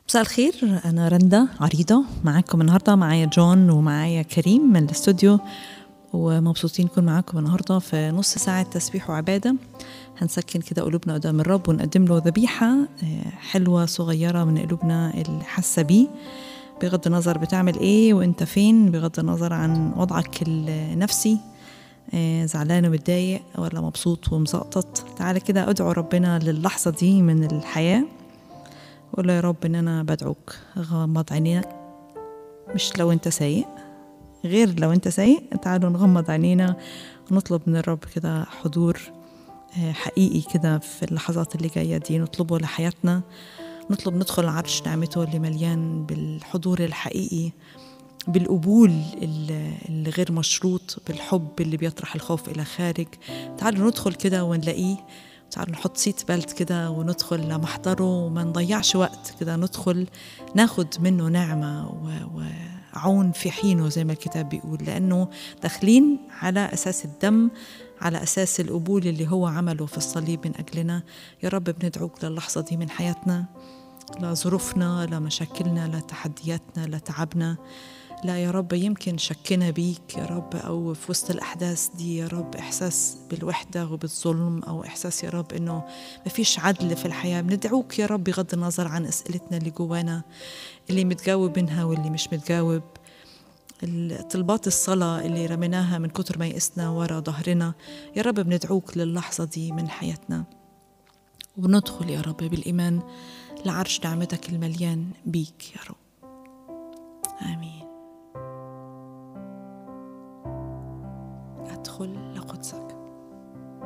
مساء الخير أنا رندا عريضة معاكم النهاردة معايا جون ومعايا كريم من الاستوديو ومبسوطين نكون معاكم النهاردة في نص ساعة تسبيح وعبادة هنسكن كده قلوبنا قدام الرب ونقدم له ذبيحة آه، حلوة صغيرة من قلوبنا اللي حاسة بيه بغض النظر بتعمل ايه وانت فين بغض النظر عن وضعك النفسي آه، زعلان ومتضايق ولا مبسوط ومزقطط تعالى كده ادعو ربنا للحظة دي من الحياة قول له يا رب ان انا بدعوك غمض عينيك مش لو انت سايق غير لو انت سايق تعالوا نغمض عينينا ونطلب من الرب كده حضور آه، حقيقي كده في اللحظات اللي جاية دي نطلبه لحياتنا نطلب ندخل عرش نعمته اللي مليان بالحضور الحقيقي بالقبول ال- اللي غير مشروط بالحب اللي بيطرح الخوف إلى خارج تعالوا ندخل كده ونلاقيه تعالوا نحط سيت بيلت كده وندخل لمحضره وما نضيعش وقت كده ندخل ناخد منه نعمة و- وعون في حينه زي ما الكتاب بيقول لأنه داخلين على أساس الدم على أساس القبول اللي هو عمله في الصليب من أجلنا يا رب بندعوك للحظة دي من حياتنا لا ظروفنا لا مشاكلنا لا تحدياتنا لا تعبنا لا يا رب يمكن شكنا بيك يا رب أو في وسط الأحداث دي يا رب إحساس بالوحدة وبالظلم أو إحساس يا رب إنه مفيش عدل في الحياة بندعوك يا رب بغض النظر عن أسئلتنا اللي جوانا اللي متجاوب منها واللي مش متجاوب طلبات الصلاة اللي رميناها من كتر ما يئسنا ورا ظهرنا يا رب بندعوك للحظة دي من حياتنا وبندخل يا رب بالإيمان لعرش نعمتك المليان بيك يا رب آمين أدخل لقدسك